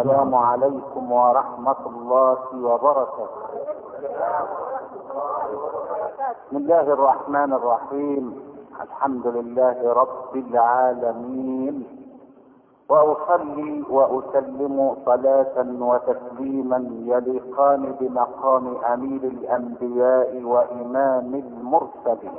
السلام عليكم ورحمة الله وبركاته بسم الله الرحمن الرحيم الحمد لله رب العالمين واصلي واسلم صلاه وتسليما يليقان بمقام امير الانبياء وامام المرسلين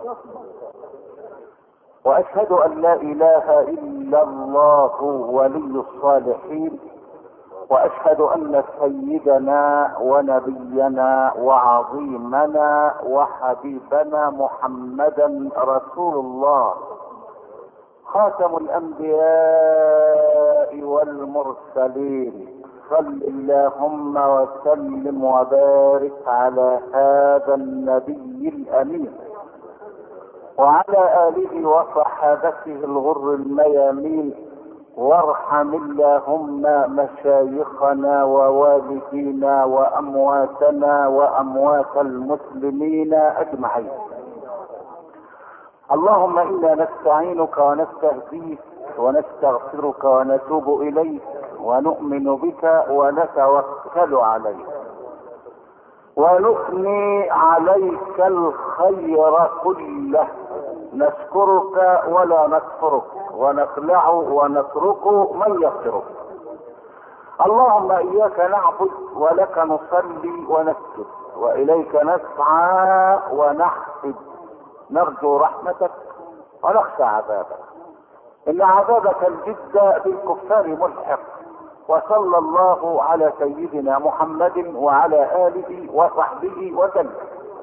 واشهد ان لا اله الا الله ولي الصالحين واشهد ان سيدنا ونبينا وعظيمنا وحبيبنا محمدا رسول الله خاتم الانبياء والمرسلين صل اللهم وسلم وبارك على هذا النبي الامين وعلى اله وصحابته الغر الميامين وارحم اللهم مشايخنا ووالدينا وامواتنا واموات المسلمين اجمعين اللهم انا نستعينك ونستهديك ونستغفرك ونتوب اليك ونؤمن بك ونتوكل عليك ونثني عليك الخير كله نشكرك ولا نكفرك ونخلع ونترك من يغفرك اللهم اياك نعبد ولك نصلي ونسجد واليك نسعى ونحفد نرجو رحمتك ونخشى عذابك ان عذابك الجد بالكفار ملحق وصلى الله على سيدنا محمد وعلى اله وصحبه وسلم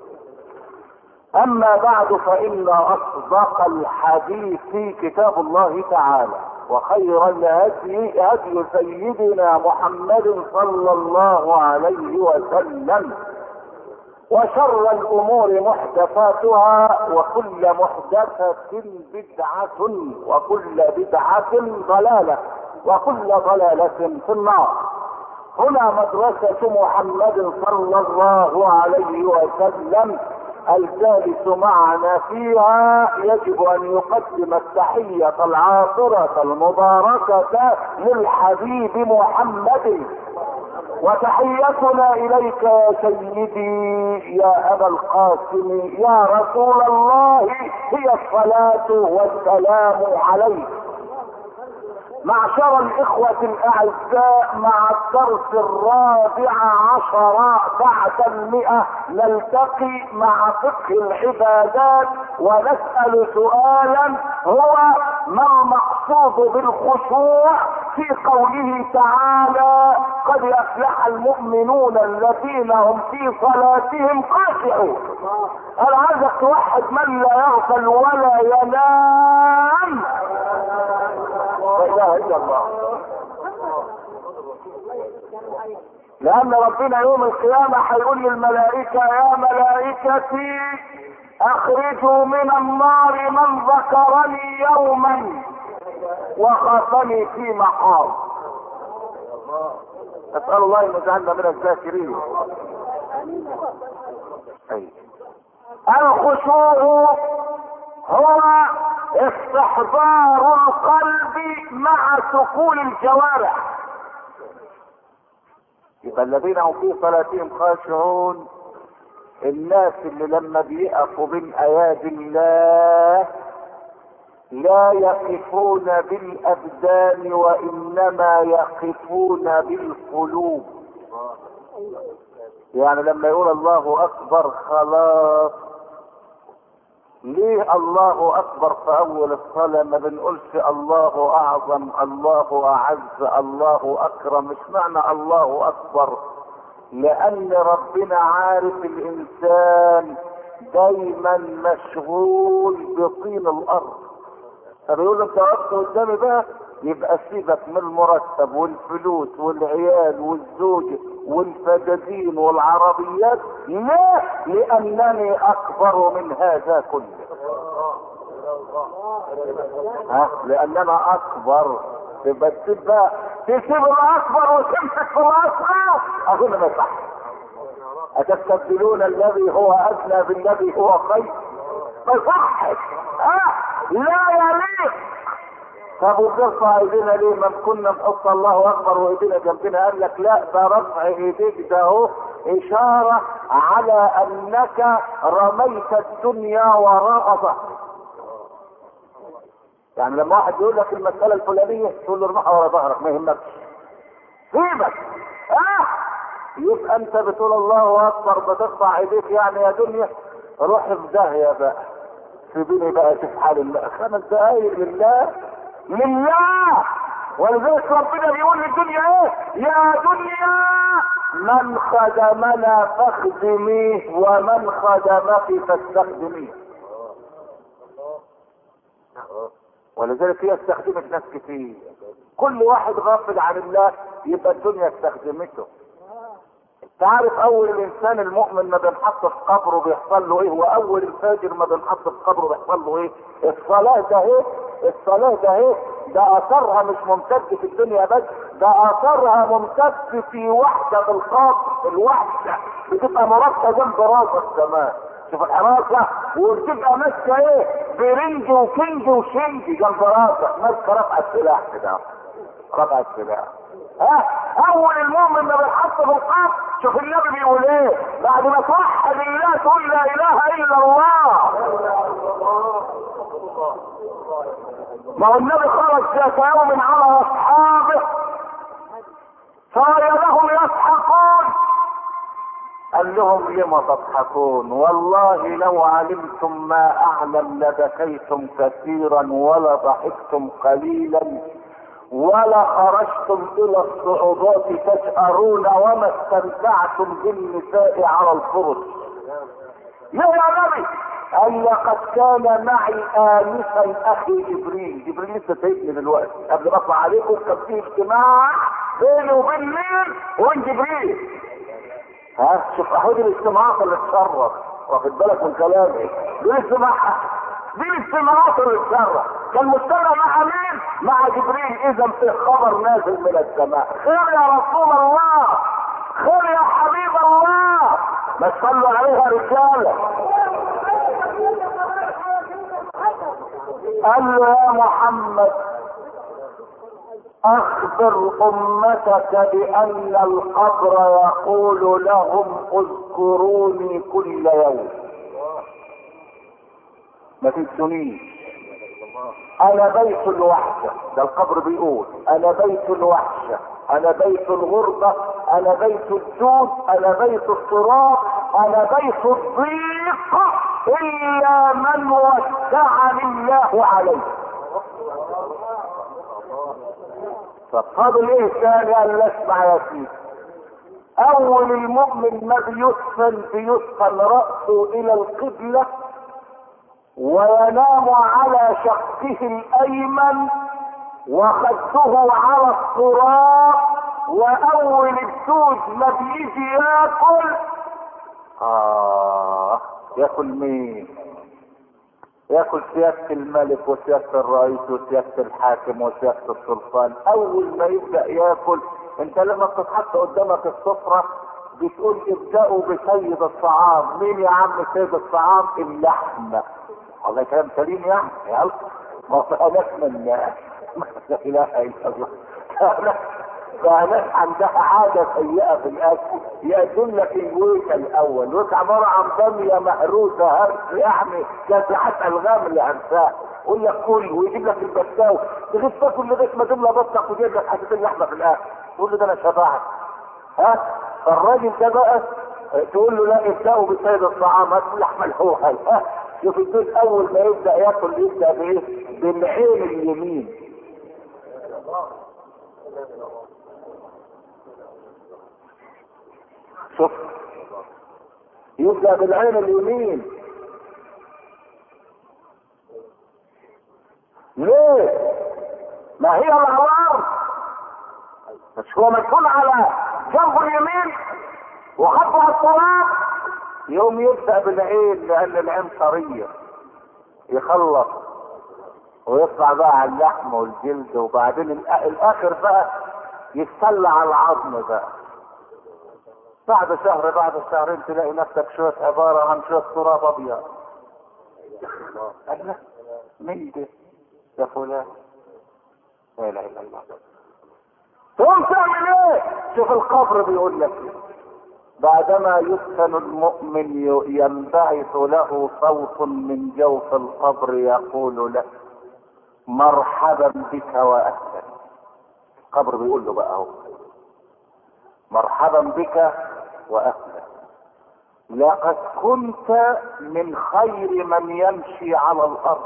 اما بعد فان اصدق الحديث كتاب الله تعالى وخير الهدي هدي سيدنا محمد صلى الله عليه وسلم وشر الامور محدثاتها وكل محدثة بدعة وكل بدعة ضلالة وكل ضلالة في النار هنا مدرسة محمد صلى الله عليه وسلم الجالس معنا فيها يجب ان يقدم التحية العاطرة المباركة للحبيب محمد وتحيتنا اليك يا سيدي يا ابا القاسم يا رسول الله هي الصلاة والسلام عليك معشر الإخوة الأعزاء مع الدرس الرابع عشر بعد المئة نلتقي مع فقه العبادات ونسأل سؤالا هو ما المقصود بالخشوع في قوله تعالى قد أفلح المؤمنون الذين هم في صلاتهم خاشعون أنا عايزك توحد من لا يغفل ولا ينام لا اله الا الله لان ربنا يوم القيامة هيقول للملائكة يا ملائكتي اخرجوا من النار من ذكرني يوما وخافني في مقام اسأل الله ان يجعلنا من الذاكرين أي. الخشوع هو استحضار القلب مع سكون الجوارح يبقى الذين هم في صلاتهم خاشعون الناس اللي لما بيقفوا بين ايادي الله لا يقفون بالابدان وانما يقفون بالقلوب يعني لما يقول الله اكبر خلاص ليه الله اكبر في اول الصلاة ما بنقولش الله اعظم الله اعز الله اكرم مش معنى الله اكبر لان ربنا عارف الانسان دايما مشغول بطين الارض فبيقول انت وقت قدامي بقى يبقى سيبك من المرتب والفلوس والعيال والزوجة والفدادين والعربيات لا لانني اكبر من هذا كله ها لاننا اكبر تبقى تبقى تسيب الاكبر وتمسك في الاصغر اظن ما صح اتستبدلون الذي هو ادنى بالذي هو خير ما يصحش ها لا يليق طب وترفع ايدينا ليه ما كنا نحط الله اكبر وايدينا جنبنا قال لك لا ده رفع ايديك ده اهو اشارة على انك رميت الدنيا وراء ظهرك يعني لما واحد يقول لك المسألة الفلانية تقول له ارمحها ورا ظهرك ما يهمكش سيبك اه يبقى انت بتقول الله اكبر بترفع ايديك يعني يا دنيا روح في داهية بقى سيبيني بقى اشوف حال الله خمس دقايق لله لله ولذلك ربنا بيقول للدنيا ايه يا دنيا من خدمنا فاخدميه ومن خدمك فاستخدميه ولذلك هي استخدمت ناس كتير كل واحد غافل عن الله يبقى الدنيا استخدمته تعرف اول الانسان المؤمن ما بينحط في قبره بيحصل له ايه واول الفاجر ما بينحط في قبره بيحصل له ايه الصلاة ده ايه الصلاة ده ايه ده اثرها مش ممتد في الدنيا بس ده اثرها ممتد في وحدة القبر الوحدة بتبقى مرصة جنب راسك كمان شوف الحراسة وبتبقى ماسكة ايه برنج وكنج وشنج جنب راسك ماسكة رفع السلاح كده رفع السلاح ها اول المؤمن ما بيتحط في القبر شوف النبي بيقول ايه بعد ما توحد الله تقول لا اله الا الله ما هو النبي خرج ذات يوم على اصحابه فوجدهم يضحكون قال لهم لم تضحكون والله لو علمتم ما اعلم لبكيتم كثيرا ولضحكتم قليلا ولا خرجتم الى الصعوبات تسأرون وما استمتعتم بالنساء على الفرش يا نبي قال لقد كان معي انفا اخي جبريل جبريل لسه سايبني دلوقتي قبل ما اطلع عليكم كان في اجتماع بيني وبين مين وبين جبريل ها شوف احد الاجتماعات اللي اتشرف واخد بالك من كلامي دي الاجتماع دي الاجتماعات اللي اتشرف كان مجتمع مع مين؟ مع جبريل اذا في خبر نازل من السماء خير يا رسول الله خير يا حبيب الله ما تصلوا عليها رجاله قال له يا محمد اخبر امتك بان القبر يقول لهم اذكروني كل يوم ما تنسونيش انا بيت الوحشة ده القبر بيقول انا بيت الوحشة انا بيت الغربة انا بيت الجود انا بيت التراب انا بيت الضيق الا من وسعني الله عليه ففضل ايه ثاني قال لا اسمع يا سيدي اول المؤمن ما بيدفن بيدفن رأسه الى القبلة وينام على شقه الايمن وخده على التراب واول الدود ما بيجي ياكل اه ياكل مين ياكل سيادة الملك وسيادة الرئيس وسيادة الحاكم وسيادة السلطان اول ما يبدأ ياكل انت لما بتتحط قدامك السفرة بتقول ابدأوا بسيد الطعام مين يا عم سيد الطعام اللحمة والله كلام سليم يعني يلا ما فهمناش من لا اله الا الله فناس عندها عادة سيئة في الأكل يقدم لك الويكة الأول الويكة عبارة عن بامية مهروسة هرس يعني كاسحات ألغام اللي هرساها يقول لك كل ويجيب لك البساوي تغيب تاكل لغاية ما تملى بطنك ويجيب لك حتتين لحمة في الآخر تقول له ده أنا شبعت ها فالراجل ده بقى تقول له لا ابدأوا بسيد الطعام هات اللحمة الهوهل ها شوف الدود أول ما يبدأ ياكل يبدأ بإيه؟ بالعين اليمين شوف يبدأ بالعين اليمين ليه؟ ما هي الأعوار مش هو مدفون على جنبه اليمين وخطه على التراب يوم يبدأ بالعين لأن العين طرية يخلص ويطلع بقى على اللحم والجلد وبعدين الآخر بقى يتسلى على العظم بقى بعد شهر بعد شهرين تلاقي نفسك شوية عبارة عن شوية تراب أبيض قال لا مين ده يا فلان لا اله الا الله تقوم تعمل ايه شوف القبر بيقول لك إيه. بعدما يدفن المؤمن ينبعث له صوت من جوف القبر يقول له مرحبا بك واهلا القبر بيقول له بقى اهو مرحبا بك واهلا لقد كنت من خير من يمشي على الارض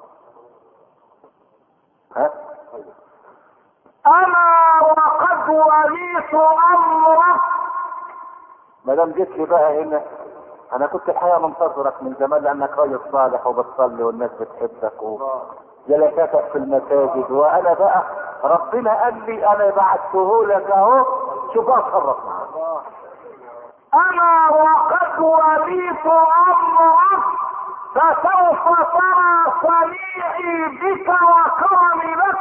ها انا وقد وليت امرك ما دام جيت لي بقى هنا انا كنت الحقيقه منتظرك من زمان لانك راجل صالح وبتصلي والناس بتحبك وجلساتك في المساجد وانا بقى ربنا قال لي انا بعته لك اهو شوف اتصرف معاك انا وقد وليت امرك فسوف ترى صنيعي بك وكرمي لك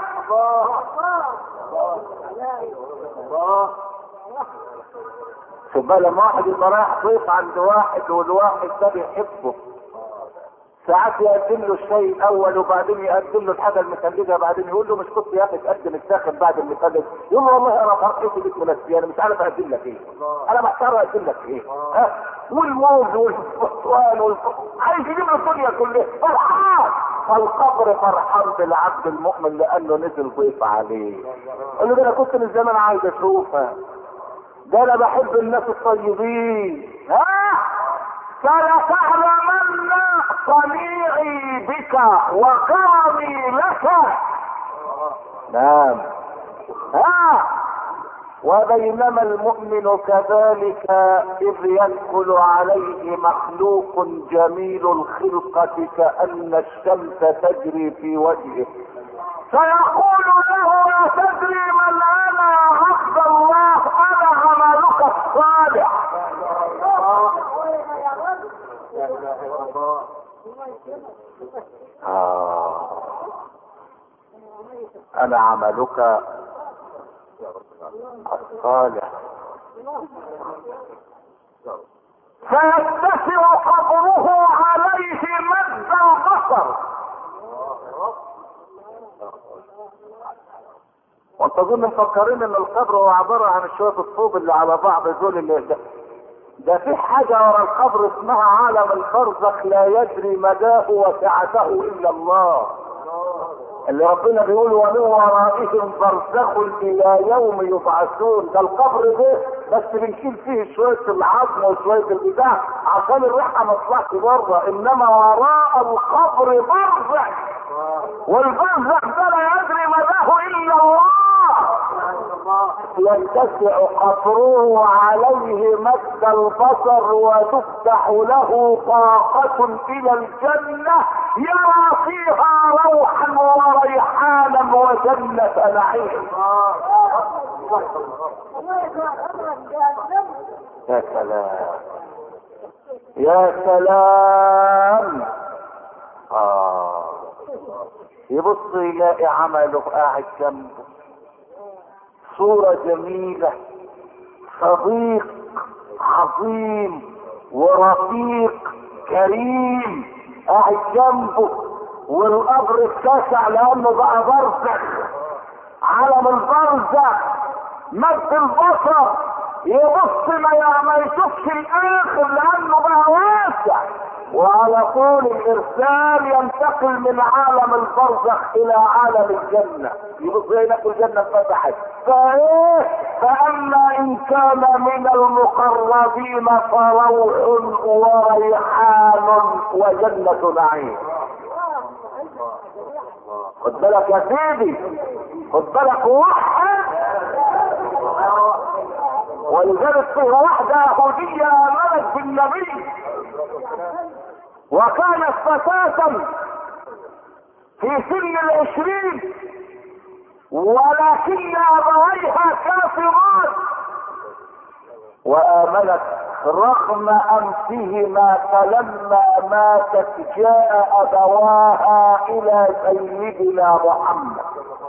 شوف بقى لما واحد يبقى رايح ضيف عند واحد والواحد ده بيحبه ساعات يقدم له الشيء الاول وبعدين يقدم له الحاجه المثلجه بعدين يقول له مش كنت يا اخي تقدم الداخل بعد المثلج يقول له والله انا فرحتي بك منسي انا مش عارف اقدم لك ايه انا محتار اقدم لك ايه ها والموز والفستان والف... عايز يجيب له الدنيا كلها فرحان فالقبر فرحان بالعبد المؤمن لانه نزل ضيف عليه قال له ده انا كنت من زمان عايز اشوفها ده انا بحب الناس الطيبين ها فلتعلمن صنيعي بك وكرمي لك نعم ها وبينما المؤمن كذلك اذ يدخل عليه مخلوق جميل الخلقة كأن الشمس تجري في وجهه فيقول له يا تدري من انا يا عبد الله انا عملك الصالح آه. انا عملك الصالح فيتسع قبره عليه مد البصر وانت اظن مفكرين ان القبر هو عباره عن شويه الطوب اللي على بعض دول اللي ده, ده في حاجه ورا القبر اسمها عالم البرزخ لا يدري مداه وسعته الا الله اللي ربنا بيقول ومن ورائهم برزخ الى يوم يبعثون ده القبر ده بس بنشيل فيه شويه العظم وشويه البتاع عشان الريحه ما تطلعش بره انما وراء القبر برزخ والبرزخ ده لا يدري مداه الا الله يتسع قبره عليه مد البصر وتفتح له طاقة إلى الجنة يرى فيها روحا وريحانا وجنة نعيم يا سلام يا سلام آه يبص يلاقي عمله قاعد جنبه صورة جميلة صديق عظيم ورفيق كريم قاعد جنبه والقبر اتسع لانه بقى برزخ علم البرزخ مد البصر يبص ما ما يشوفش الاخر لانه بقى واسع وعلى طول الارسال ينتقل من عالم البرزخ الى عالم الجنة يبص هناك الجنة فتحت فايه فاما ان كان من المقربين فروح وريحان وجنة نعيم خد بالك يا سيدي خد بالك وحد ولذلك فيه واحدة يهودية آمنت بالنبي وكانت فتاة في سن العشرين ولكن أبويها كافرات وآمنت رغم أنفهما فلما ماتت جاء أبواها إلى سيدنا محمد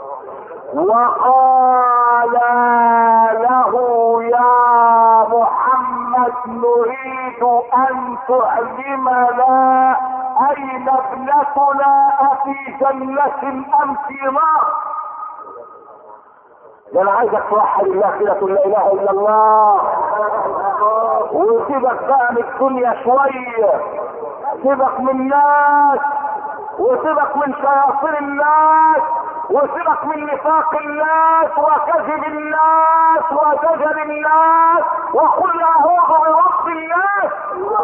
وقال له يا محمد نريد ان تعلمنا اين ابنتنا افي جنة ام في نار ده انا عايزك توحد الله كده تقول لا اله الا الله وسيبك بقى من الدنيا شويه سيبك من الناس وسيبك من شياطين الناس وسيبك من نفاق الناس وكذب الناس ودجل الناس وقل اعوذ برب الناس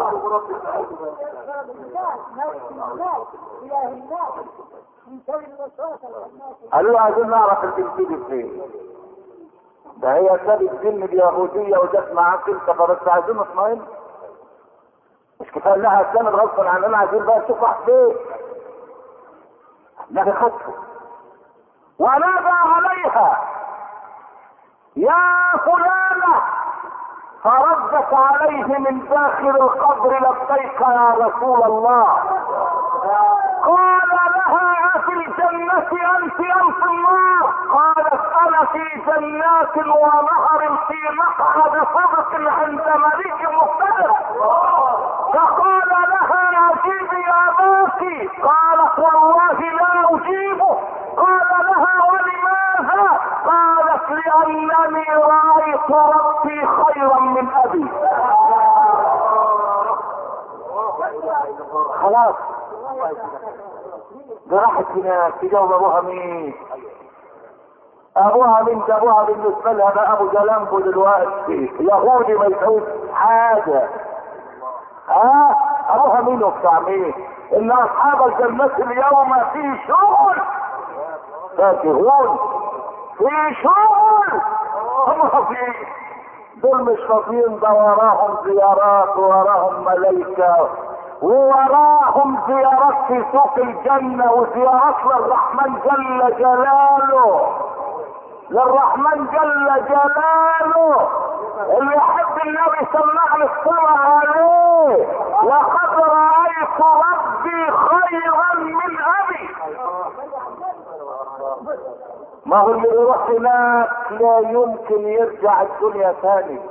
قالوا له عايزين نعرف البنت فين ده هي سابت الجن اليهوديه وجت معاك انت فبس عايزين نطمئن مش كفايه انها كانت غصبا عننا عايزين بقى نشوف واحد فين النبي خطفه ونادى عليها يا فلانة فردت عليه من داخل القبر لبيك يا رسول الله قال لها أفي الجنة أنت أم في النار قالت أنا في جنات ونهر في مقعد صدق عند مليك مقتدر فقال لها أجيب يا باكي قالت والله لا أجيبه قال لها ولماذا قالت لأنني رأيت ربي خيرا من أبي خلاص ده راحت هناك تجاوب ابوها مين ابوها مين ده ابوها بالنسبه لها ده ابو جلامبو دلوقتي يهودي ما يسويش حاجه ها ابوها مين وبتاع مين ان اصحاب الجنة اليوم في شغل فاكهون في شغل هم في دول مش فاضيين ده وراهم زيارات وراهم ملايكة ووراهم زيارات في سوق الجنة وزيارات للرحمن جل جلاله للرحمن جل جلاله اللي يحب النبي سمعني الصلاة عليه لقد رأيت ربي خيرا من أبي ما هو اللي يروح هناك لا يمكن يرجع الدنيا ثاني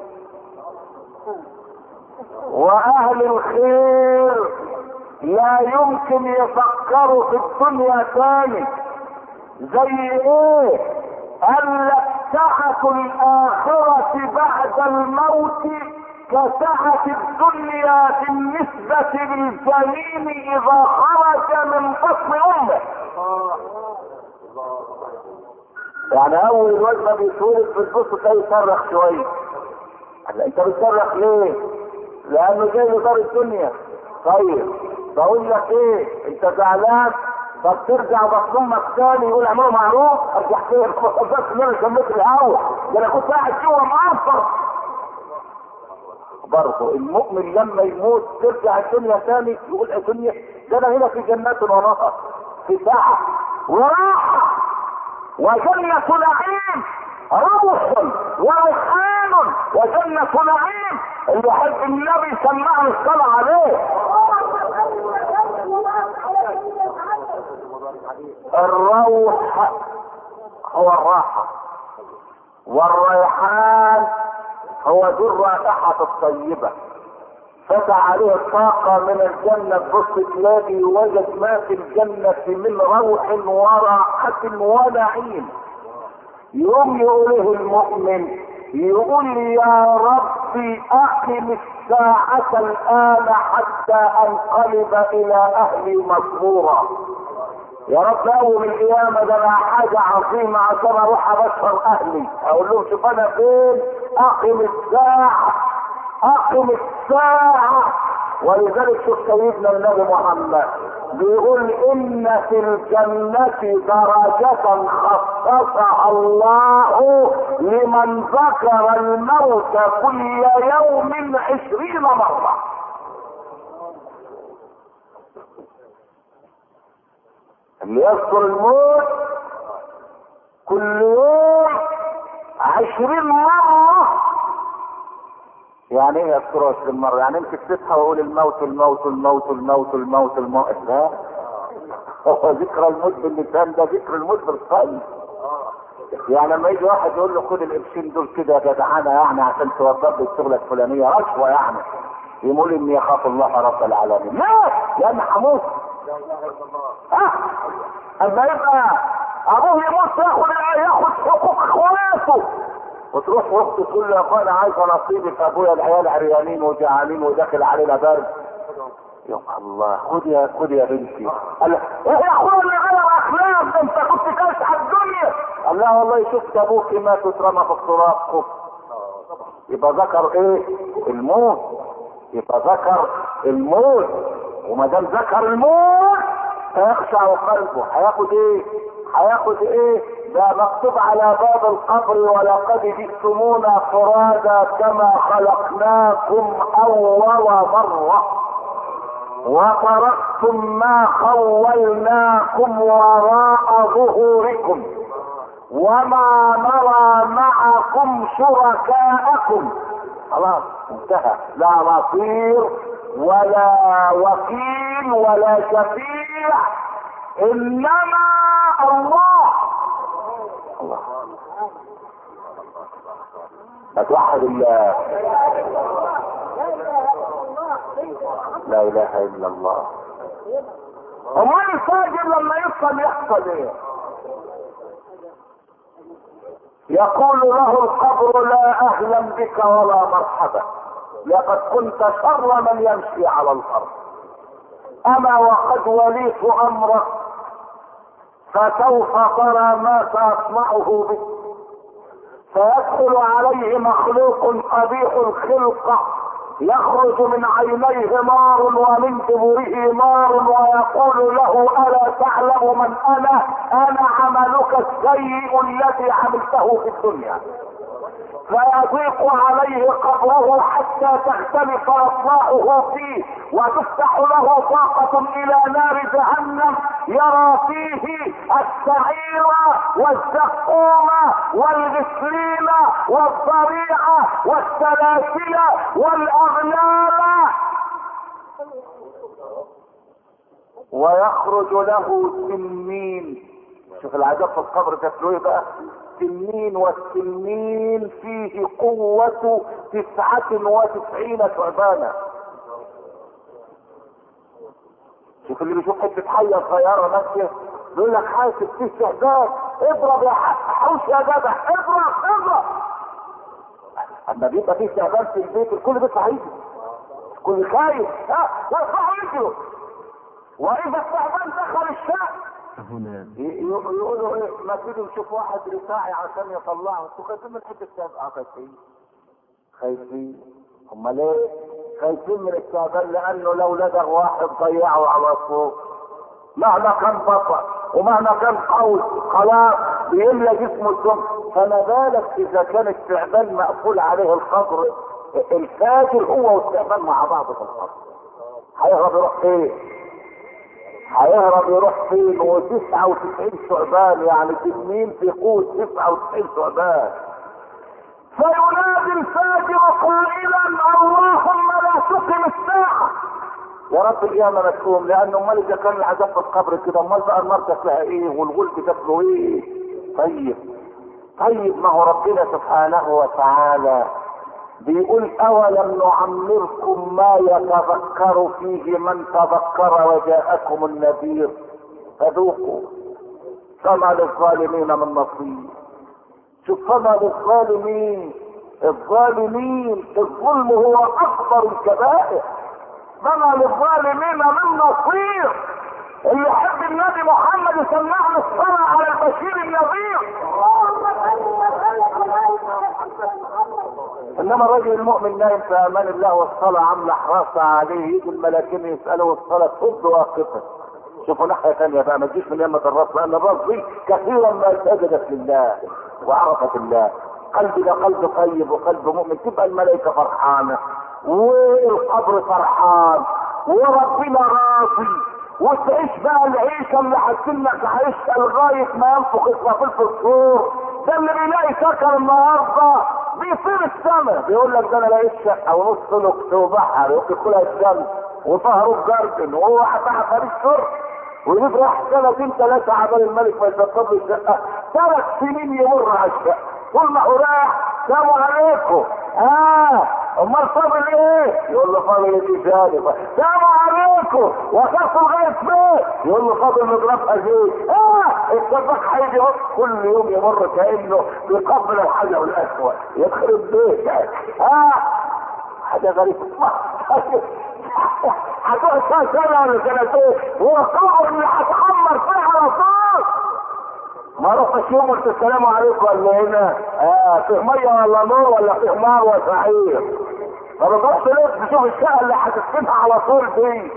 واهل الخير لا يمكن يفكروا في الدنيا ثاني زي ايه قال لك سعة الاخرة بعد الموت كسعة الدنيا بالنسبة للجنين اذا خرج من بطن امه يعني اول وجبه بيتولد في البص تلاقيه يصرخ شويه قال انت بتصرخ ليه؟ لانه جاي له دار الدنيا طيب بقول لك ايه انت زعلان طب ترجع بطن امك تاني يقول اعملوا معروف ارجع فين بس ان انا سميت الهوا ده انا كنت قاعد جوه معصر برضه المؤمن لما يموت ترجع الدنيا تاني يقول الدنيا ده انا هنا في جنات ونهر في ساعه وراحه وجنة نعيم روح وريحان وجنة نعيم اللي يحب النبي سمعه الصلاة عليه الروح هو الراحة والريحان هو ذو الرائحة الطيبة فتح عليه الطاقة من الجنة تبص تلاقي وجد ما في الجنة من روح وراحة ونعيم يوم يقوله المؤمن يقول يا ربي اقم الساعة الان حتى انقلب الى اهلي مسرورا يا رب اول القيامة ده انا حاجة عظيمة عشان اروح ابشر اهلي اقول لهم شوف انا فين اقم الساعة اقم الساعة ولذلك شوف سيدنا النبي محمد بيقول ان في الجنة درجة خصصها الله لمن ذكر الموت كل يوم عشرين مرة اللي يذكر الموت كل يوم عشرين مرة يعني ايه يذكره عشرين مرة؟ يعني يمكن تصحى واقول الموت الموت الموت الموت الموت الموت لا هو ذكر الموت باللسان ده ذكر الموت بالقلب يعني لما يجي واحد يقول له خد القرشين دول كده يا جدعانه يعني عشان توضب لي الشغله الفلانيه رشوه يعني يقول اني يخاف الله رب العالمين لا لان حموس ها اما يبقى ابوه يموت ياخد ياخد حقوق اخواته وتروح اخته تقول له يا اخويا انا عايزه نصيبي في ابويا العيال عريانين وجعانين وداخل علينا برد يا الله خد يا خد يا بنتي قال لها، ايه يا اخويا اللي غير اخلاق ده انت كنت كاش على الدنيا قال لها والله شفت ابوك مات واترمى في التراب خف يبقى ذكر ايه الموت يبقى ذكر الموت وما دام ذكر الموت هيخشع قلبه هياخد ايه هياخد ايه ده مكتوب على باب القبر ولقد جئتمونا فرادا كما خلقناكم اول مره وتركتم ما خولناكم وراء ظهوركم وما نرى معكم شركاءكم خلاص انتهى لا نصير ولا وكيل ولا شفيع انما الله الله فتوحد الله لا اله الا الله امال الفاجر لما يحصل يحصل ايه يقول له القبر لا اهلا بك ولا مرحبا لقد كنت شر من يمشي على الارض اما وقد وليت امرك فسوف ترى ما ساصنعه بك فيدخل عليه مخلوق قبيح الخلقه يخرج من عينيه نار ومن دبره نار ويقول له الا تعلم من انا انا عملك السيء الذي عملته في الدنيا فيضيق عليه قبره حتى تختلف اصلاحه فيه وتفتح له طاقة الى نار جهنم يرى فيه السعير والزقوم والغسلين والضريع والسلاسل والاغلال ويخرج له سنين شوف العذاب في القبر شكله ايه بقى السنين والسنين فيه قوة تسعة وتسعين ثعبانا شوف اللي بيشوف حتة حية صغيرة ماشية يقول لك حاسب فيه استعداد اضرب يا حوش يا جدع اضرب اضرب اما بيبقى فيه استعداد في البيت الكل بيطلع يجري الكل خايف ها يرفعوا يجروا واذا استعداد دخل الشقة يقولوا ايه ما تيجي نشوف واحد رفاعي عشان يطلعه انتوا خايفين من حته السابقه خايفين خايفين امال ايه خايفين من التعبان لانه لو لدغ واحد ضيعه على طول مهما كان بطل ومهما كان قوي خلاص بيملى جسمه الدم فما بالك اذا كان التعبان مقفول عليه الخضر الفاجر هو والتعبان مع بعض في الخضر هيهرب يروح فين؟ هيهرب يروح فين و99 ثعبان يعني تنين في قوة 99 ثعبان فينادي الفاجر قائلا اللهم لا تقم الساعة يا رب القيامة ما تقوم لأن أمال إذا كان العذاب في القبر كده أمال بقى النار تاكلها إيه والغلب تاكله إيه طيب طيب ما هو ربنا سبحانه وتعالى بيقول اولم نعمركم ما يتذكر فيه من تذكر وجاءكم النذير فذوقوا فما للظالمين من نصير شوف فما للظالمين الظالمين الظلم هو اكبر الكبائر فما للظالمين من نصير اللي يحب النبي محمد يسمعنا الصلاة على البشير النذير انما الرجل المؤمن نايم في امان الله والصلاة عاملة حراسة عليه يجي الملاكين يسألوا الصلاة تفض واقفة شوفوا ناحية ثانية بقى ما تجيش من يمة الراس لان الراس دي كثيرا ما سجدت لله وعرفت الله قلبي ده قلب طيب وقلب مؤمن تبقى الملائكة فرحانة والقبر فرحان وربنا راضي وتعيش بقى العيشة اللي هتسلك عيشها لغاية ما ينفخ اسرافيل في الصور ده اللي بيلاقي سكن النهارده بيطير السما بيقول لك ده انا لقيت شقه ونص لوكس وبحر ويدخلها الشمس وظهره جاردن وهو تحت فريق شرب ويجيب راح سنتين ثلاثه عبال الملك ما يشطب له الشقه ثلاث سنين يمر على الشقه طول ما هو رايح سلام عليكم اه امال فاضل ايه؟ يقول له فاضل ايه ثاني سلام عليكم وصلت لغايه فين؟ يقول له فاضل نضربها زيت اه السباك هيجي كل يوم يمر كانه بيقبل الحجر الاسود يخرب بيتك ها حاجه غريبه هتقعد فيها سنه ولا سنتين هو القبر اللي هتخمر فيها على طول ما رحتش يوم قلت السلام عليكم ولا هنا اه فيه ميه ولا نور ولا فيه نار وسعير ما بتروحش ليه تشوف الشقه اللي هتسكنها على طول دي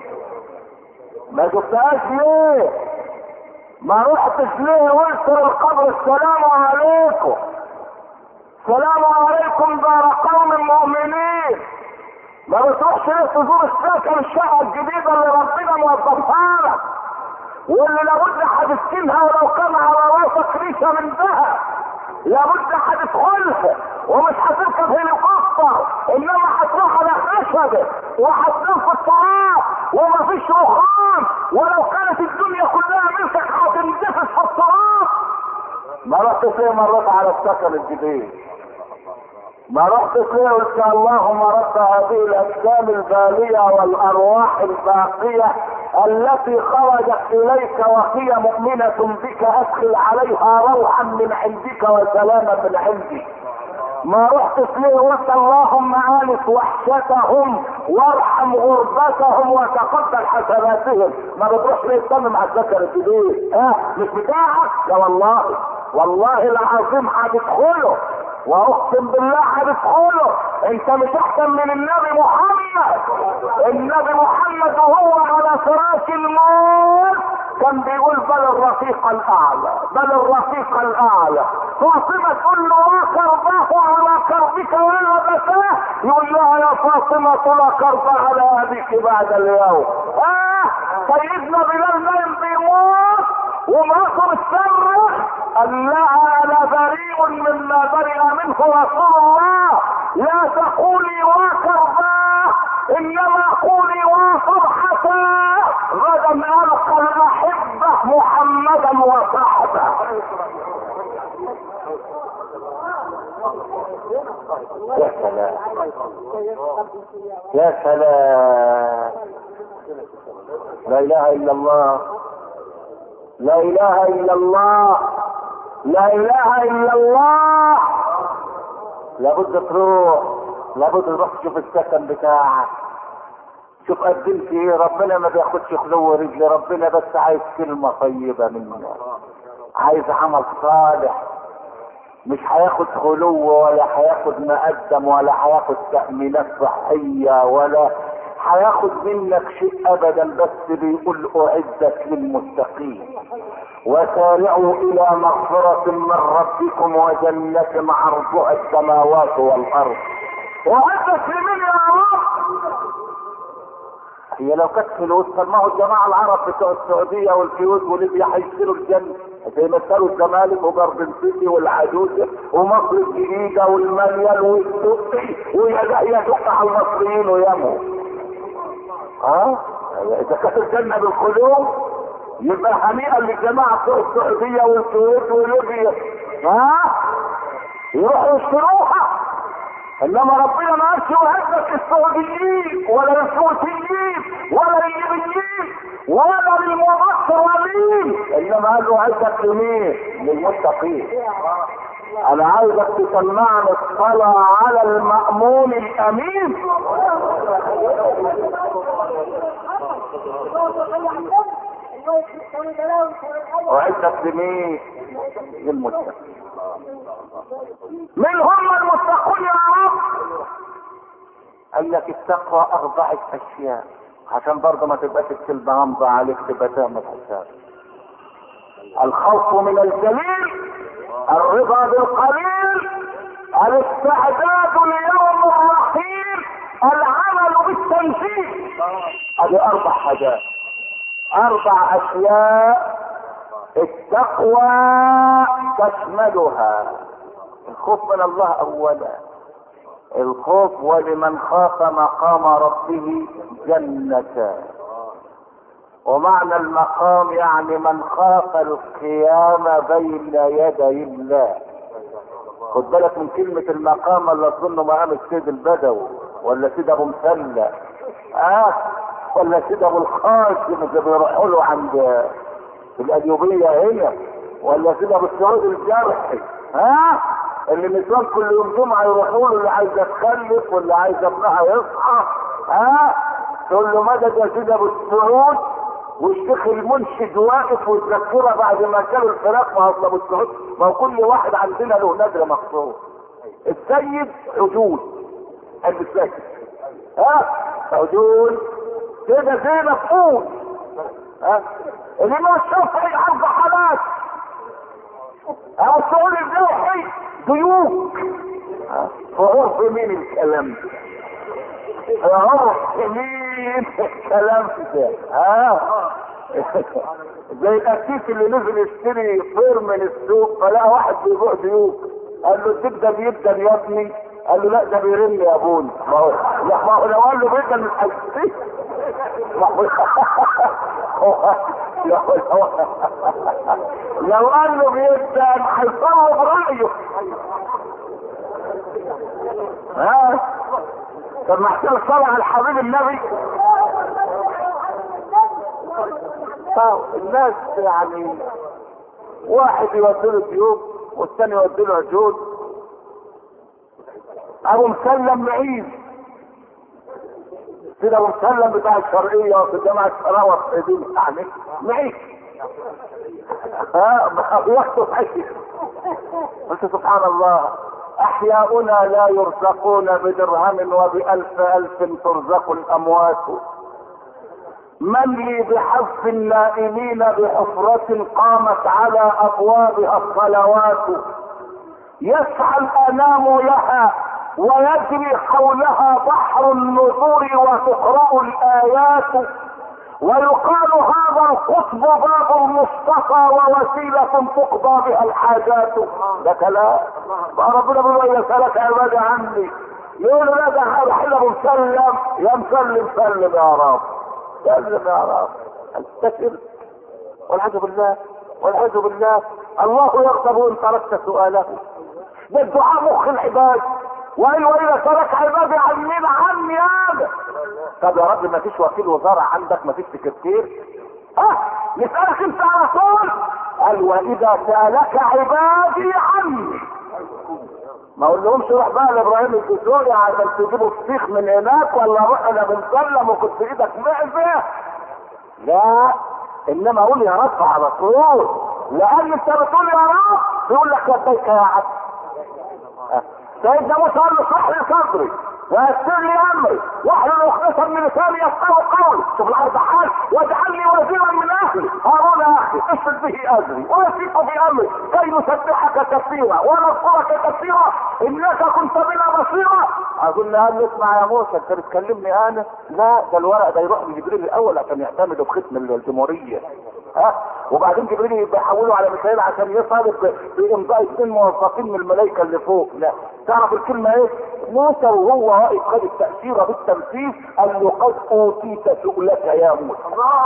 ما شفتهاش ليه ما رحتش ليه قلت للقبر السلام عليكم السلام عليكم دار قوم مؤمنين ما بتروحش ليه تزور السكن الشقه الجديده اللي ربنا موظفها لك واللي لابد هتسكنها ولو كان على راسك ريشه من ذهب لابد هتدخلها ومش هتركب هليكوبتر انما هتروح على خشبه وهتنام في التراب ومفيش رخام ولو كانت الدنيا كلها ملكك هتندفس في التراب ما رحتش ليه مرات على السكن الجديد ما رحتش ليه قلت اللهم رب هذه الاجسام الباليه والارواح الباقيه التي خرجت اليك وهي مؤمنه بك ادخل عليها روحا من عندك وسلاما من عندك ما رحتش ليه قلت اللهم انس وحشتهم وارحم غربتهم وتقبل حسناتهم ما بتروحش ليه تصمم على الذكر الجديد اه مش بتاعك يا والله والله العظيم هتدخله واقسم بالله هتدخله انت مش احسن من النبي محمد النبي محمد وهو على فراش الموت كان بيقول بل الرفيق الاعلى بل الرفيق الاعلى فاطمه تقول له ما كرباه على كربك ولا بكاه يقول لها يا فاطمه لا كرب على ابيك بعد اليوم اه سيدنا بلال نايم بيموت ومراته بتصرخ قال لها انا بريء مما برئ منه رسول الله لا تقولي وكرباه انما قولي وفرحة غدا القى الاحبة محمدا وصحبه يا سلام يا سلام لا اله الا الله لا اله الا الله لا اله الا الله لابد تروح لابد تروح تشوف السكن بتاعك شوف قدمت ايه ربنا ما بياخدش خلو رجل ربنا بس عايز كلمه طيبه منك عايز عمل صالح مش هياخد خلو ولا هياخد مقدم ولا هياخد تأمينات صحية ولا هياخد منك شيء ابدا بس بيقول اعدت للمتقين وسارعوا الى مغفرة من ربكم وجنة عرضها السماوات والارض اعدت لمن يا رب هي لو كانت فلوس طب ما هو الجماعه العرب بتوع السعوديه والكويت وليبيا هيشتروا الجنه زي ما اشتروا الزمالك وجاردن سيتي والعجوزه ومصر الجديده والمليان والدقي ويدق على المصريين ويموا اه اذا كانت الجنه بالقلوب يبقى هنيئا للجماعه بتوع السعوديه والكويت وليبيا ها يروحوا يشتروها انما ربنا ما قالش يهدك السعوديين ولا الكويتيين ولا الليبيين ولا للمبصرين انما قال له عزك لمين؟ للمتقين انا عايزك تسمعني الصلاة على المأمون الامين وعزك لمين؟ للمتقين من هم المتقون يا رب قال لك التقوى اربعة اشياء عشان برضه ما تبقاش الكلمة غامضة عليك تبقى تعمل حساب الخوف من الجليل الرضا بالقليل الاستعداد ليوم الرحيل العمل بالتنفيذ هذه اربع حاجات اربع اشياء التقوى تشملها الخوف من الله اولا الخوف ولمن خاف مقام ربه جنتان ومعنى المقام يعني من خاف القيام بين يدي الله خد بالك من كلمة المقام اللي اظن مقام السيد البدوي ولا سيد ابو مسلة اه ولا سيد ابو القاسم اللي بيروحوا له عند في الأيوبية هنا ولا سيدي ابو السعود الجرحي ها اللي النسوان كل يوم جمعه يروحوا له اللي عايزه تخلف واللي عايزه ابنها يصحى ها تقول له مدد يا سيدي ابو السعود والشيخ المنشد واقف ويتذكرها بعد ما كانوا الفراق مع ابو السعود ما هو كل واحد عندنا له نادره مخصوص السيد عجول قد السيد ها عجول كده زينب فوق ها الامام الشافعي اربع حالات ابو السعود الجوحي ضيوف في عرف مين الكلام ده عرف مين الكلام ده ها زي الاسيس اللي نزل يشتري طير من السوق فلقى واحد بيبيع ديوك قال له الديك ده بيبدأ يا ابني قال له لا ده بيرن يا ابونا ما هو لا ما هو لو قال له بيبدأ من الاسيس ما هو هو لو لو قال له بيبدأ هيصوب رأيه ها طب ما احسن صلى على الحبيب النبي طب الناس يعني واحد يودي له ديوب والثاني يودي له عجول ابو مسلم معيز كده ابو مسلم بتاع الشرقيه في جامعه شراوه في ايدين يعني معيز ها بياخدوا حي قلت سبحان الله احياؤنا لا يرزقون بدرهم وبالف الف ترزق الاموات من لي بحذف النائمين بحفرة قامت على ابوابها الصلوات يسعى الانام لها ويجري حولها بحر النذور وتقرأ الايات ويقال هذا القطب باب المصطفى ووسيلة تقضى بها الحاجات ده كلام ربنا بيقول يا سلك عبادي عني يقول لا ده هذا حلو مسلم يا مسلم سلم يا رب سلم يا رب استشر والعياذ بالله والعياذ بالله الله يغضب ان تركت سؤاله ده الدعاء مخ العباد واي واذا ترك عبادي عنين عني هذا طب يا رب ما فيش وكيل وزارة عندك ما فيش سكرتير اه نسألك انت على طول قال واذا سألك عبادي عني ما اقول لهمش روح بقى لابراهيم الدسوقي عشان تجيبوا فسيخ من هناك ولا روح انا بنسلم وكنت ايدك معزه لا انما اقول يا رب على طول لان انت بتقول يا رب يقول لك لبيك يا عبد سيدنا موسى قال له اشرح لي صدري ويسر لي امري واحلل عقدة من لساني يفقهوا قولي شوف الارض حال واجعل لي وزيرا من اهلي هارون اخي اشد به اجري ويثق في امري كي نسبحك كثيرا ونذكرك كثيرا انك كنت بنا بصيرا اظن قال له اسمع يا موسى انت بتكلمني انا لا ده الورق ده يروح لجبريل الاول عشان يعتمدوا بختم الجمهوريه ها وبعدين جبريل بيحولوا على ميكائيل عشان يصادق بامضاء اثنين موظفين من الملائكه اللي فوق لا تعرف الكلمه ايه؟ موسى وهو واقف خد التأثير بالتمثيل قال له قد اوتيت سؤلك يا موسى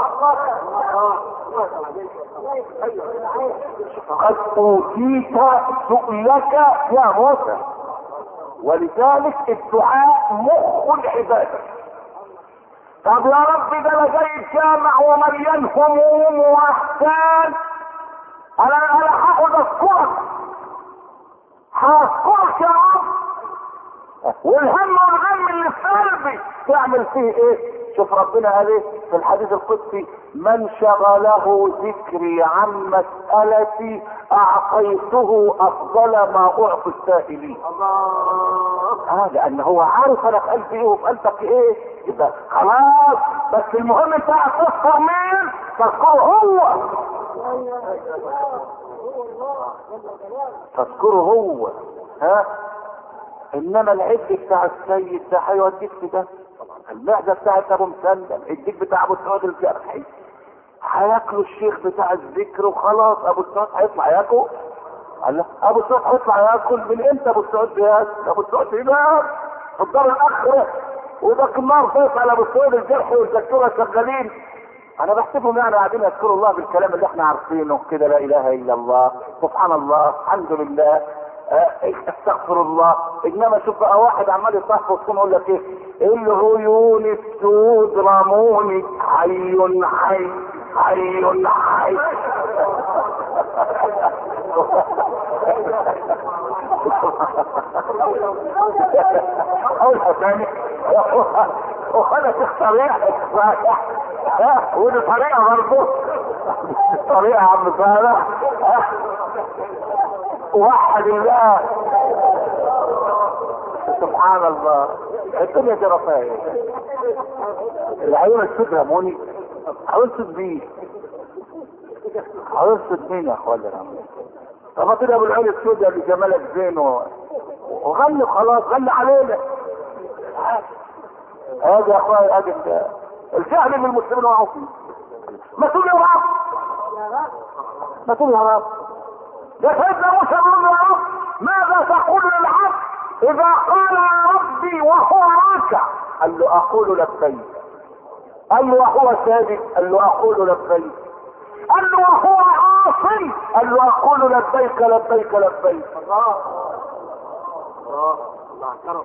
قد اوتيت سؤلك يا موسى ولذلك الدعاء مخ العباده طب يا رب ده انا جاي الجامع ومليان هموم واحزان انا انا هاخد اذكرك هذكرك يا رب والهم والغم اللي في قلبي تعمل فيه ايه شوف ربنا قال ايه في الحديث القدسي من شغله ذكري عن مسألتي اعطيته افضل ما اعطي السائلين اه لان هو عارف انا في قلبي ايه وفي قلبك ايه يبقى خلاص بس المهم انت هتذكر مين تذكره هو تذكره هو ها انما العد بتاع السيد ده هيوديك في ده المعده بتاعت ابو مسلم الديك بتاع ابو سعود الجرحي هياكلوا الشيخ بتاع الذكر وخلاص ابو سعود هيطلع ياكل قال له ابو سعود هيطلع ياكل من امتى ابو سعود بياكل ابو سعود هناك في الدار الاخره وده النار فوق على ابو سعود الجرحي والدكتوره شغالين انا بحسبهم يعني قاعدين يذكروا الله بالكلام اللي احنا عارفينه كده لا اله الا الله سبحان الله الحمد لله استغفر الله انما شوف بقى واحد عمال يصحف ويقوم يقول لك ايه العيون السود رموني حي حي حي حي قولها تاني وخلى طريقة ها ودي طريقة برضه طريقة يا عم صالح وحد الله سبحان الله الدنيا دي رفاهية العيون السود يا موني هينصد بيه هينصد مين يا اخوانا طب ما كده ابو العين السوداء اللي جمالك زين و... وغني خلاص غني علينا هذا يا اخويا ادي الجهل اللي المسلمين وقعوا فيه ما تقول يا رب ما تقول يا رب يا سيدنا موسى يقول يا رب ماذا تقول للعبد اذا قال يا ربي وهو راكع قال له اقول لبيك قال له وهو ساجد قال له اقول لبيك قال له وهو عاصي قال له اقول لبيك لبيك لبيك الله الله الله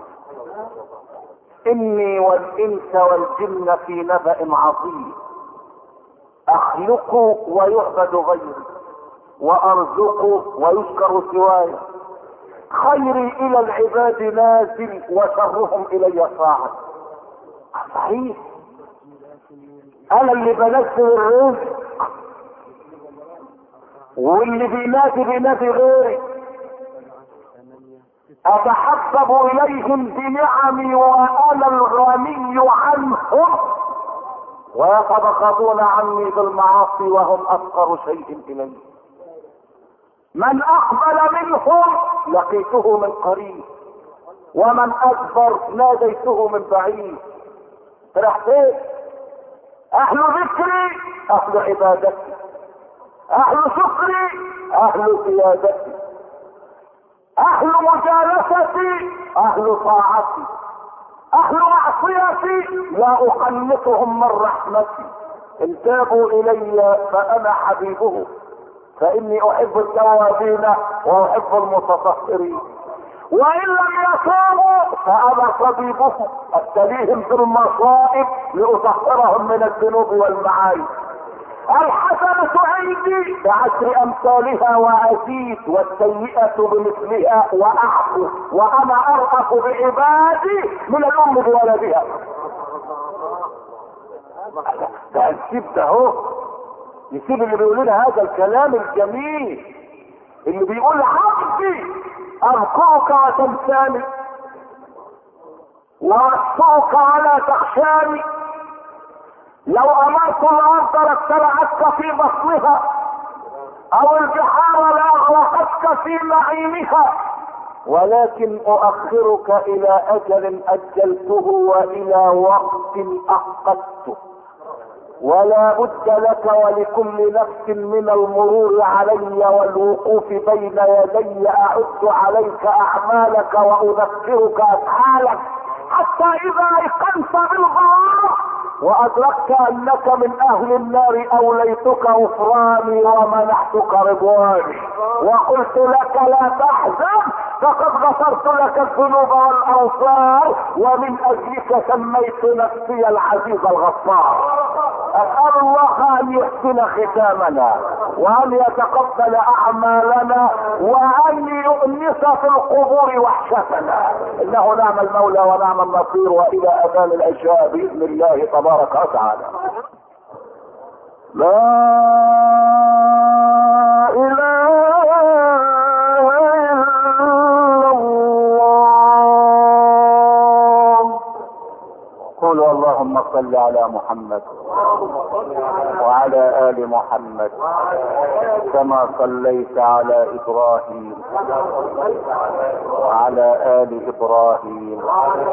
اني والانس والجن في نبأ عظيم اخلق ويعبد غيري وارزق ويشكر سواي خيري الى العباد نازل وشرهم الي صاعد صحيح انا اللي بنزل الرزق واللي بينادي بينادي غيري اتحبب اليهم بنعمي وانا الغني عنهم ويتبخضون عني بالمعاصي وهم افقر شيء الي من اقبل منهم لقيته من قريب ومن ادبر ناديته من بعيد رحت ايه اهل ذكري اهل عبادتي اهل شكري اهل سيادتي اهل مجالستي اهل طاعتي اهل معصيتي لا اقنطهم من رحمتي ان تابوا الي فانا حبيبهم فاني احب التوابين واحب المتطهرين وان لم يتوبوا فانا طبيبهم ابتليهم بالمصائب لاطهرهم من الذنوب والمعايب الحسنة عندي بعشر امثالها وازيد والسيئة بمثلها واعفو وانا ارأف بعبادي من الام بولدها ده نسيب ده اهو يسيب اللي بيقول لنا هذا الكلام الجميل اللي بيقول عبدي اذكرك وتنساني واشكرك ولا تخشاني لو امرت الارض لابتلعتك في بطنها او البحار لاغرقتك في معينها ولكن اؤخرك الى اجل اجلته والى وقت احقدته ولا بد لك ولكل نفس من المرور علي والوقوف بين يدي اعد عليك اعمالك واذكرك افعالك حتى اذا ايقنت بالغار وادركت انك من اهل النار اوليتك غفراني ومنحتك رضواني وقلت لك لا تحزن فقد غفرت لك الذنوب والاوصار ومن اجلك سميت نفسي العزيز الغفار اسال الله ان يحسن ختامنا وان يتقبل اعمالنا وان يؤنس في القبور وحشتنا انه نعم المولى ونعم النصير والى اذان العشاء باذن الله تبارك وتعالى لا اله الا الله قولوا اللهم صل على محمد وعلى ال محمد كما صليت على ابراهيم وعلى ال ابراهيم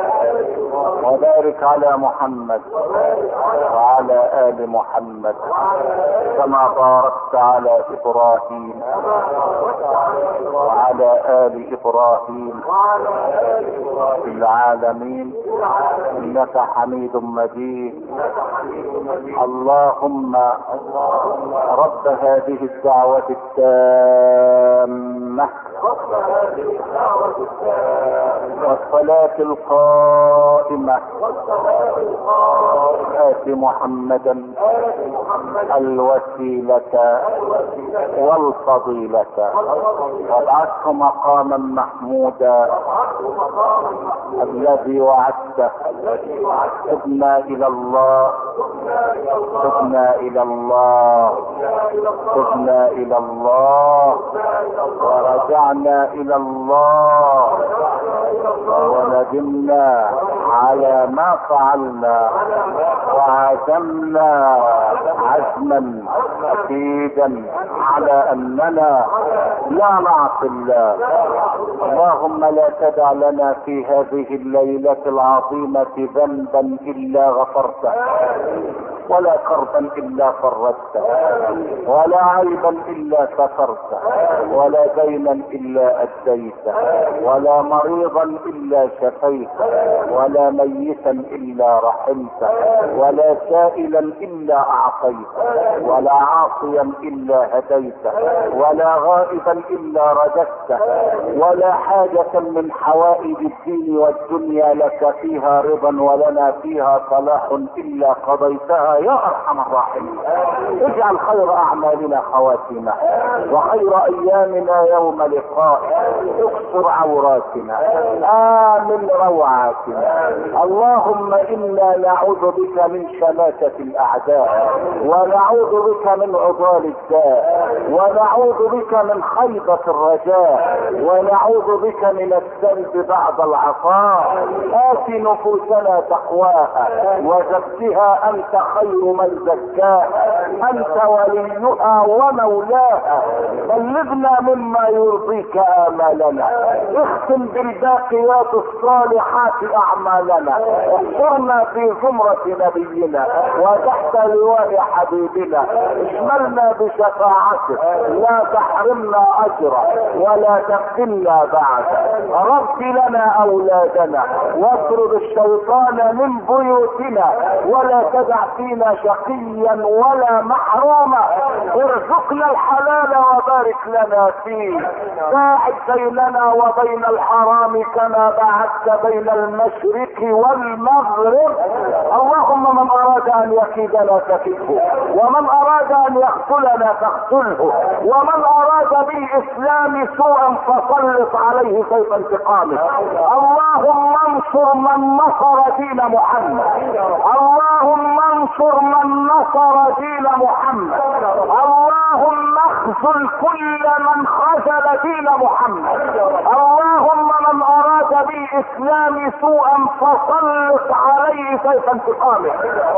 وبارك على محمد وعلى ال محمد كما باركت على ابراهيم وعلى ال ابراهيم في العالمين انك حميد مجيد اللهم رب هذه الدعوة التامة التامة والصلاة القائمة آت محمدا الوسيلة والفضيلة وابعثه مقاما محمودا الذي وعدته تبنا الى الله تبنا الى الله تبنا الى الله ورجعنا الى الله وندمنا على ما فعلنا وعزمنا عزما اكيدا على اننا لا نعصي الله اللهم لا تدع لنا في هذه الليلة العظيمة ذنبا الا غفرته ولا كربا الا فرجته ولا عيبا الا سترته ولا دينا الا اديته ولا مريضا الا شفيته ولا ميتا الا رحمته ولا سائلا الا اعطيته ولا عاصيا الا هديته ولا غائبا الا رددته ولا حاجة من حوائج الدين والدنيا لك فيها رضا ولنا فيها صلاح الا قضيتها يا ارحم الراحمين اجعل خير اعمالنا خواتيمه وخير ايامنا يوم لقائك اكسر عوراتنا امن روعاتنا اللهم انا نعوذ بك من شماتة الاعداء ونعوذ بك من عضال الداء ونعوذ بك من خيبة الرجاء ونعوذ بك من الذنب بعد العطاء آت نفوسنا تقواها وزكها أنت خير من زكاها أنت وليها ومولاها بلغنا مما يرضيك آمالنا اختم بالباقيات الصالحات أعمالنا احفرنا في زمرة نبينا وتحت لواء حبيبنا اشملنا بشفاعته لا تحرمنا أجره ولا تفتنا بعد رب لنا أولادنا واطرد الشيطان من بيوتنا ولا تدع فينا شقيا ولا محروما ارزقنا الحلال وبارك لنا فيه باعد بيننا وبين الحرام كما باعدت بين المشرق والمغرب اللهم من اراد ان يكيدنا فكده ومن اراد ان يقتلنا فاقتله ومن اراد بالاسلام سوءا فسلط عليه سيف انتقامه اللهم انصر من نصر دين محمد اللهم انصر من نصر دين محمد اللهم اخذل كل من خذل دين محمد اللهم من اراد بالاسلام سوءا فسلط عليه سيف انتقامه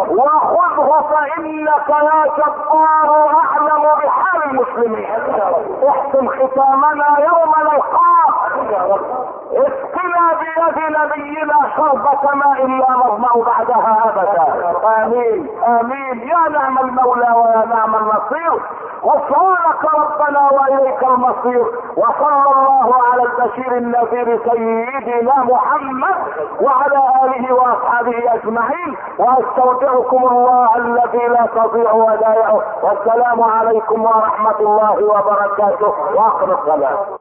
وخذه فانك يا جبار اعلم بحال المسلمين احسن ختامنا يوم نلقاك اسقنا بيد نبينا شربة ماء لا نظمأ بعدها ابدا امين امين يا نعم المولى ويا نعم النصير غفرانك ربنا واليك المصير وصلى الله على البشير النذير سيدنا محمد وعلى اله واصحابه اجمعين واستودعكم الله الذي لا تضيع ودائعه والسلام عليكم ورحمه الله وبركاته واخر الصلاه